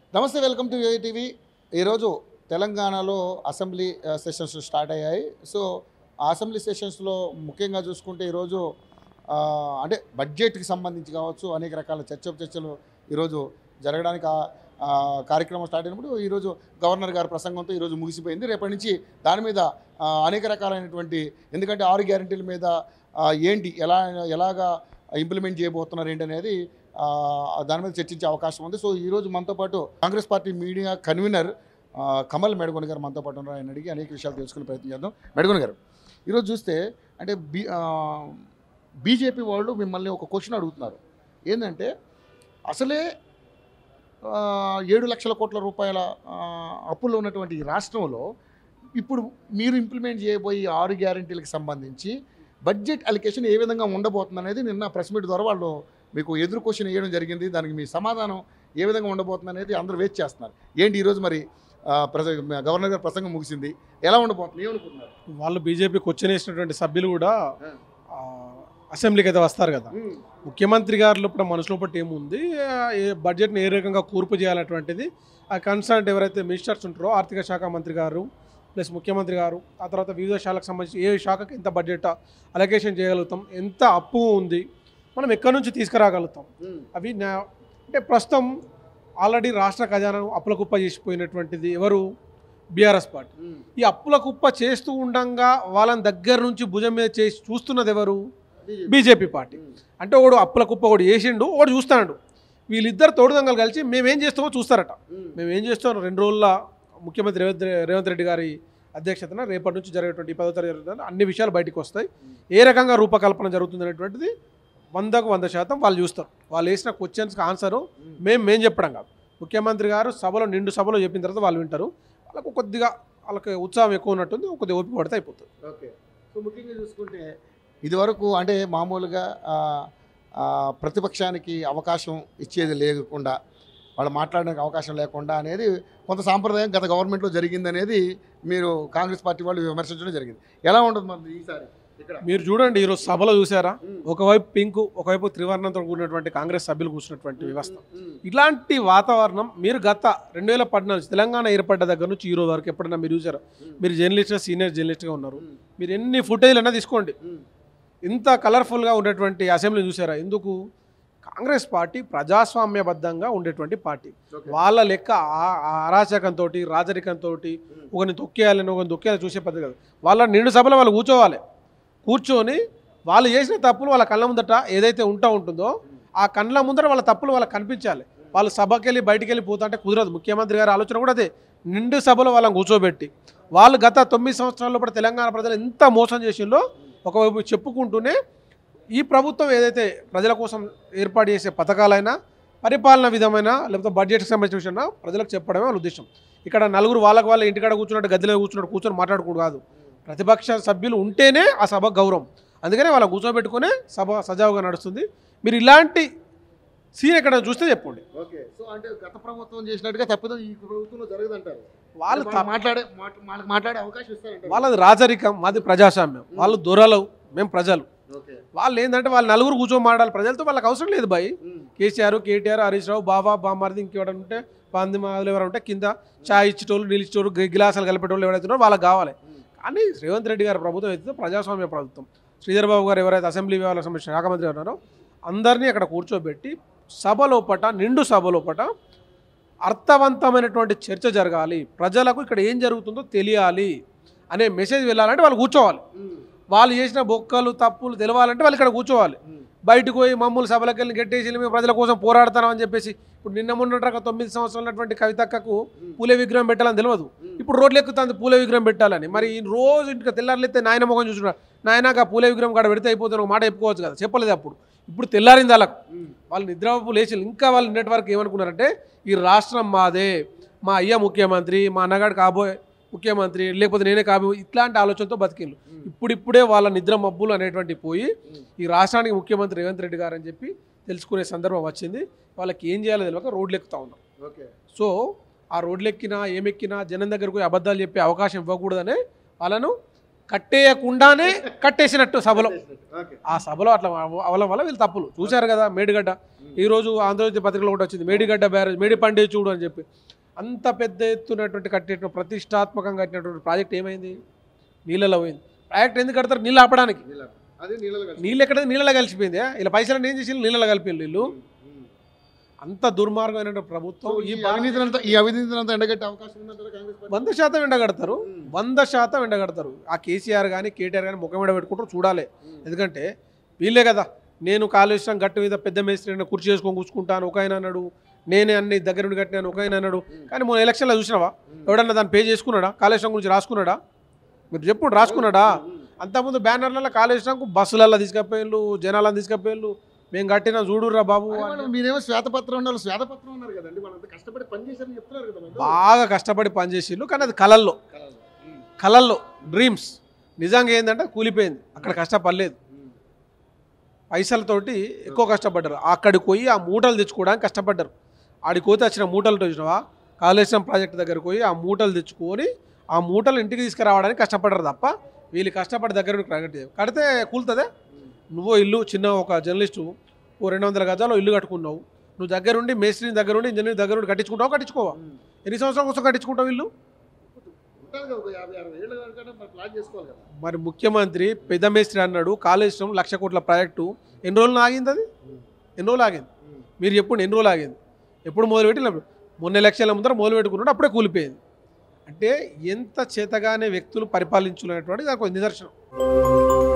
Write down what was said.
నమస్తే welcome to TV ఈరోజు తెలంగాణలో అసెంబ్లీ ఆ, సెషన్స్ స్టార్ట్ అయ్యాయి సో ఆ అసెంబ్లీ సెషన్స్లో ముఖ్యంగా చూసుకుంటే ఈరోజు ఆ, అంటే బడ్జెట్కి సంబంధించి కావచ్చు అనేక రకాల చర్చ చర్చలు ఈరోజు జరగడానికి ఆ- ఆ కార్యక్రమం స్టార్ట్ అయినప్పుడు ఈరోజు గవర్నర్ గారి ప్రసంగంతో ఈరోజు ముగిసిపోయింది రేపటి నుంచి దాని మీద ఆ, అనేక రకాలైనటువంటి ఎందుకంటే ఆరు గ్యారంటీల మీద ఆ, ఏంటి ఎలా ఎలాగా ఇంప్లిమెంట్ చేయబోతున్నారు ఏంటి అనేది ఆ, దాని మీద చర్చించే అవకాశం ఉంది సో ఈరోజు మనతో పాటు కాంగ్రెస్ పార్టీ మీడియా కన్వీనర్ ఆ, కమల్ మెడగొని గారు మనతో పాటు ఉన్నారు ఆయన అడిగి అనేక విషయాలు తెలుసుకునే ప్రయత్నం చేద్దాం మెడగొని గారు ఈరోజు చూస్తే అంటే బీ బీజేపీ వాళ్ళు మిమ్మల్ని ఒక క్వశ్చన్ అడుగుతున్నారు ఏంటంటే అసలే ఆ, ఏడు లక్షల కోట్ల రూపాయల ఆ, అప్పుల్లో ఉన్నటువంటి ఈ రాష్ట్రంలో ఇప్పుడు మీరు ఇంప్లిమెంట్ చేయబోయే ఆరు గ్యారంటీలకు సంబంధించి బడ్జెట్ అలికేషన్ ఏ విధంగా ఉండబోతుంది అనేది నిన్న ప్రెస్ మీట్ ద్వారా వాళ్ళు మీకు ఎదురు క్వశ్చన్ వేయడం జరిగింది దానికి మీ సమాధానం ఏ విధంగా ఉండబోతుంది అనేది అందరూ వెయిట్ చేస్తున్నారు ఏంటి ఈరోజు మరి ఆ, ప్రస గవర్నర్ గారి ప్రసంగం ముగిసింది ఎలా ఉండబోతుంది ఏమనుకుంటున్నారు వాళ్ళు బీజేపీ క్వశ్చన్ వేసినటువంటి సభ్యులు కూడా ఆ, అసెంబ్లీకి అయితే వస్తారు కదా ముఖ్యమంత్రి గారి లోపల మనసు లోపల ఏముంది ఆ, ఏ బడ్జెట్ని ఏ రకంగా కూర్పు చేయాలటువంటిది ఆ కన్సర్న్ ఎవరైతే మినిస్టర్స్ ఉంటారో ఆర్థిక శాఖ మంత్రి గారు ప్లస్ ముఖ్యమంత్రి గారు ఆ తర్వాత వివిధ శాఖలకు సంబంధించి ఏ శాఖకి ఎంత బడ్జెట్ అలొకేషన్ చేయగలుగుతాం ఎంత అప్పు ఉంది మనం ఎక్కడి నుంచి తీసుకురాగలుగుతాం అవి నా అంటే ప్రస్తుతం ఆల్రెడీ రాష్ట్ర ఖజానాను అప్పుల కుప్ప చేసిపోయినటువంటిది ఎవరు బీఆర్ఎస్ పార్టీ ఈ అప్పుల కుప్ప చేస్తూ ఉండంగా వాళ్ళని దగ్గర నుంచి భుజం మీద చేసి చూస్తున్నది ఎవరు బీజేపీ పార్టీ అంటే ఒకడు అప్పుల కుప్ప ఒకడు వేసిండు ఒకడు చూస్తాడు వీళ్ళిద్దరు తోడుదంగలు కలిసి మేమేం చేస్తామో చూస్తారట మేము ఏం చేస్తాం రెండు రోజుల ముఖ్యమంత్రి రేవంత్ రె- రేవంత్ రెడ్డి గారి అధ్యక్షతన రేపటి నుంచి జరిగేటువంటి ఈ పదో తరగతి జరుగుతుంది అన్ని విషయాలు బయటకు వస్తాయి ఏ రకంగా రూపకల్పన జరుగుతుంది అనేటువంటిది వందకు వంద శాతం వాళ్ళు చూస్తారు వాళ్ళు వేసిన క్వశ్చన్స్కి ఆన్సరు మేము మేము చెప్పడం కాదు ముఖ్యమంత్రి గారు సభలో నిండు సభలో చెప్పిన తర్వాత వాళ్ళు వింటారు వాళ్ళకు కొద్దిగా వాళ్ళకి ఉత్సాహం ఎక్కువ ఉన్నట్టుంది కొద్దిగా ఓపిక పడితే అయిపోతుంది ఓకే సో ముఖ్యంగా చూసుకుంటే ఇదివరకు అంటే మామూలుగా ఆ, ఆ, ప్రతిపక్షానికి అవకాశం ఇచ్చేది లేకుండా వాళ్ళు మాట్లాడడానికి అవకాశం లేకుండా అనేది కొంత సాంప్రదాయం గత గవర్నమెంట్లో జరిగింది అనేది మీరు కాంగ్రెస్ పార్టీ వాళ్ళు విమర్శించడం జరిగింది ఎలా ఉంటుంది మరి ఈసారి ఇక్కడ మీరు చూడండి ఈరోజు సభలో చూసారా ఒకవైపు పింక్ ఒకవైపు త్రివర్ణంతో కూడినటువంటి కాంగ్రెస్ సభ్యులు కూర్చున్నటువంటి వ్యవస్థ ఇలాంటి వాతావరణం మీరు గత రెండు వేల పద్నాలుగు తెలంగాణ ఏర్పడ్డ దగ్గర నుంచి ఈ రోజు వరకు ఎప్పుడైనా మీరు చూసారా మీరు జర్నలిస్ట్గా సీనియర్ జర్నలిస్ట్గా ఉన్నారు మీరు ఎన్ని ఫుటేజ్లు అయినా తీసుకోండి ఇంత కలర్ఫుల్గా ఉండేటువంటి అసెంబ్లీ చూసారా ఎందుకు కాంగ్రెస్ పార్టీ ప్రజాస్వామ్యబద్ధంగా ఉండేటువంటి పార్టీ వాళ్ళ లెక్క ఆ- ఆ అరాచకంతో రాజరికంతో ఒకరిని తొక్కేయాలని ఒకరిని తొక్కేయాలని చూసే పద్ధతి కాదు వాళ్ళ నిండు సభలో వాళ్ళు కూర్చోవాలి కూర్చొని వాళ్ళు చేసిన తప్పులు వాళ్ళ కళ్ళ ముందట ఏదైతే ఉంటా ఉంటుందో ఆ కళ్ళ ముందర వాళ్ళ తప్పులు వాళ్ళకి కనిపించాలి వాళ్ళు సభకి వెళ్ళి బయటికి వెళ్ళి పోతుంటే కుదరదు ముఖ్యమంత్రి గారి ఆలోచన కూడా అదే నిండు సభలో వాళ్ళని కూర్చోబెట్టి వాళ్ళు గత తొమ్మిది సంవత్సరాల్లో కూడా తెలంగాణ ప్రజలు ఎంత మోసం చేసిందో ఒకవైపు చెప్పుకుంటూనే ఈ ప్రభుత్వం ఏదైతే ప్రజల కోసం ఏర్పాటు చేసే పథకాలైనా పరిపాలన విధమైన లేకపోతే బడ్జెట్కి సంబంధించిన విషయం ప్రజలకు చెప్పడమే వాళ్ళ ఉద్దేశం ఇక్కడ నలుగురు వాళ్ళకి వాళ్ళ ఇంటికాడ కూర్చున్నట్టు గదిలో కూర్చున్నట్టు కూర్చొని మాట్లాడకూడదు కాదు ప్రతిపక్ష సభ్యులు ఉంటేనే ఆ సభ గౌరవం అందుకనే వాళ్ళ కూర్చోబెట్టుకునే సభ సజావుగా నడుస్తుంది మీరు ఇలాంటి సీన్ ఎక్కడ చూస్తే చెప్పండి ఓకే సో అంటే గత ప్రభుత్వం చేసినట్టుగా తప్పిదం ఈ ప్రభుత్వంలో జరగదంటారు వాళ్ళు వాళ్ళు మాట్లాడే మాట్- వాళ్ళకి మాట్లాడే అవకాశం ఇస్తారంటారు వాళ్ళది రాజరికం మాది ప్రజాస్వామ్యం వాళ్ళు దొరలు మేము ప్రజలు ఓకే వాళ్ళు ఏంటంటే వాళ్ళు నలుగురు కూర్చొని మాట్లాడాలి ప్రజలతో వాళ్ళకి అవసరం లేదు బాయ్ కేసీఆర్ కేటీఆర్ హరీష్ రావు బాబా బామారిది ఇంకెవరైనా ఉంటే పంది మాదులు ఎవరైనా ఉంటే కింద చాయ్ ఇచ్చేటోళ్ళు నీళ్ళు ఇచ్చేటోళ్ళు గి- గిలాసాలు కలిపేటోళ్ళు ఎవరైతే ఉన్నారో వాళ్ళకి కావాలి కానీ రేవంత్ రెడ్డి గారి ప్రభుత్వం అయితే ప్రజాస్వామ్య ప్రభుత్వం శ్రీధర్ బాబు గారు ఎవరైతే అసెంబ్లీ వ్యవహారాలకు సంబంధించిన శాఖ మంత్రి ఉన్నారో అందరినీ అక్కడ కూర్చోబెట్టి సభ లోపట నిండు సభ లోపట అర్థవంతమైనటువంటి చర్చ జరగాలి ప్రజలకు ఇక్కడ ఏం జరుగుతుందో తెలియాలి అనే మెసేజ్ వెళ్ళాలంటే వాళ్ళు కూర్చోవాలి వాళ్ళు చేసిన బొక్కలు తప్పులు తెలవాలంటే వాళ్ళు ఇక్కడ కూర్చోవాలి బయటకు పోయి మమ్మల్ని సభలకు వెళ్ళి గట్టేసి వెళ్ళి మేము ప్రజల కోసం పోరాడతాం అని చెప్పేసి ఇప్పుడు నిన్న మొన్నటి తొమ్మిది సంవత్సరాలు ఉన్నటువంటి కవితక్కకు పూలే విగ్రహం పెట్టాలని తెలియదు ఇప్పుడు రోడ్లు ఎక్కుతుంది పూలే విగ్రహం పెట్టాలని మరి ఈ రోజు ఇంటికి తెల్లారులెత్తే నాయన ముఖం చూసుకున్నాడు నాయనగా పూలే విగ్రహం కాడ పెడితే అయిపోతుంది ఒక మాట చెప్పుకోవచ్చు కదా చెప్పలేదు అప్పుడు ఇప్పుడు తెల్లారింది వాళ్ళకు వాళ్ళు నిద్రపు లేచి ఇంకా వాళ్ళు నెట్వర్క్ ఏమనుకున్నారంటే ఈ రాష్ట్రం మాదే మా అయ్య ముఖ్యమంత్రి మా అన్నగాడు కాబోయే ముఖ్యమంత్రి లేకపోతే నేనే కాబోయే ఇట్లాంటి ఆలోచనతో బతికిండ్రు ఇప్పుడిప్పుడే వాళ్ళ నిద్ర మబ్బులు అనేటువంటి పోయి ఈ రాష్ట్రానికి ముఖ్యమంత్రి రేవంత్ రెడ్డి గారు అని చెప్పి తెలుసుకునే సందర్భం వచ్చింది వాళ్ళకి ఏం చేయాలో తెలియక రోడ్లు ఎక్కుతా ఉన్నాం ఓకే సో ఆ రోడ్లు ఎక్కినా ఏమెక్కినా జనం దగ్గరకు పోయి అబద్ధాలు చెప్పే అవకాశం ఇవ్వకూడదనే వాళ్ళను కట్టేయకుండానే కట్టేసినట్టు సభలో ఓకే ఆ సభలో అట్లా అవ- అవలం వల్ల వీళ్ళు తప్పులు చూశారు కదా మేడిగడ్డ ఈరోజు ఆంధ్రజ్యోతి పత్రికలో కూడా వచ్చింది మేడిగడ్డ బ్యారేజ్ మేడి పండే చూడు అని చెప్పి అంత పెద్ద ఎత్తునటువంటి కట్టిన ప్రతిష్టాత్మకంగా కట్టినటువంటి ప్రాజెక్ట్ ఏమైంది నీళ్ళలో పోయింది ప్రాజెక్ట్ ఎందుకు కడతారు నీళ్ళు ఆపడానికి అదే నీళ్ళలో కలిసి నీళ్ళు ఎక్కడ నీళ్ళలో కలిసిపోయింది ఇలా పైసలు ఏం చేసి నీళ్ళలో కలిపి వీళ్ళు అంత దుర్మార్గమైన ప్రభుత్వం ఈ ఈ అవినీతిని అంతా ఈ అవినీతిని అంతా ఎండగట్టే అవకాశం ఉందంటారా కాంగ్రెస్ పార్టీ వంద శాతం ఎండగడతారు ఉమ్. వంద శాతం ఎండగడతారు ఆ కేసీఆర్ కానీ కేటీఆర్ కానీ ముఖం మీద పెట్టుకుంటారు చూడాలి ఎందుకంటే వీళ్ళే కదా నేను కాళేశ్వరం గట్టు మీద పెద్ద మేస్త్రి కుర్చీ చేసుకొని కూర్చుకుంటాను ఒక ఆయన అన్నాడు నేనే అన్ని దగ్గర నుండి కట్టినాను ఒక ఆయన అన్నాడు కానీ మొన్న ఎలక్షన్లో చూసినావా ఎవడన్నా దాన్ని పే చేసుకున్నాడా కాళేశ్వరం గురించి రాసుకున్నాడా మీరు చెప్పు రాసుకున్నాడా అంతకుముందు బ్యానర్లలో కాళేశ్వరంకు బస్సులలో తీసుకపోయేళ్ళు జనాలను తీసుకపోయేళ్ళు మేము కట్టిన చూడుర్రా బాబు అరే అని వాళ్ళు మీరేమో శ్వేతపత్రం ఉన్నారు శ్వేతపత్రం ఉన్నారు కదండి వాళ్ళంతా కష్టపడి పని చేశారని చెప్తున్నారు కదా మీరు. బాగా కష్టపడి పనిచేసిళ్ళు కానీ అది కళల్లో కలలు. ఉమ్. కళల్లో డ్రీమ్స్ నిజంగా ఏంటంటే కూలిపోయింది అక్కడ కష్టపడలేదు ఉమ్. పైసలతోటి ఎక్కువ కష్టపడ్డారు అక్కడికి పోయి ఆ మూటలు తెచ్చుకోవడానికి కష్టపడ్డారు ఆడికి పోతే వచ్చిన మూటలు చూసినావా కాళేశ్వరం ప్రాజెక్ట్ దగ్గరికి పోయి ఆ మూటలు తెచ్చుకొని ఆ మూటలు ఇంటికి తీసుకురావడానికి కష్టపడ్డారు తప్ప వీళ్ళు కష్టపడి దగ్గర నుండి ప్రకటి చేయరు. కడితే కూలుతుందే నువ్వు ఇల్లు చిన్న ఒక జర్నలిస్టు ఓ రెండు వందల గజాలు ఇల్లు కట్టుకున్నావు నువ్వు దగ్గరుండి మేస్త్రిని దగ్గరుండి ఇంజనీర్ దగ్గరుండి కట్టించుకుంటావు కట్టించుకోవా ఉమ్. ఎన్ని సంవత్సరాల కోసం కట్టించుకుంటావు ఇల్లు ఉంటుంది కదా ఒక యాభై అరవై ఏళ్ళ వరకు మరి ప్లాన్ చేసుకోవాలి కదా మరి ముఖ్యమంత్రి పెద్ద మేస్త్రి అన్నాడు కాళేశ్వరం లక్ష కోట్ల ప్రాజెక్టు ఎన్ని రోజులు ఆగింది అది ఎన్ని రోజులు ఆగింది ఉమ్. మీరు చెప్పండి ఎన్ని రోజులు ఆగింది ఎప్పుడు మొదలుపెట్టి మొన్న ఎలక్షన్ల ముందర మొదలు పెట్టుకున్నాడు అప్పుడే కూలిపోయింది అంటే ఎంత చేతగానే వ్యక్తులు పరిపాలించుకునేటువంటి దానికి ఒక నిదర్శనం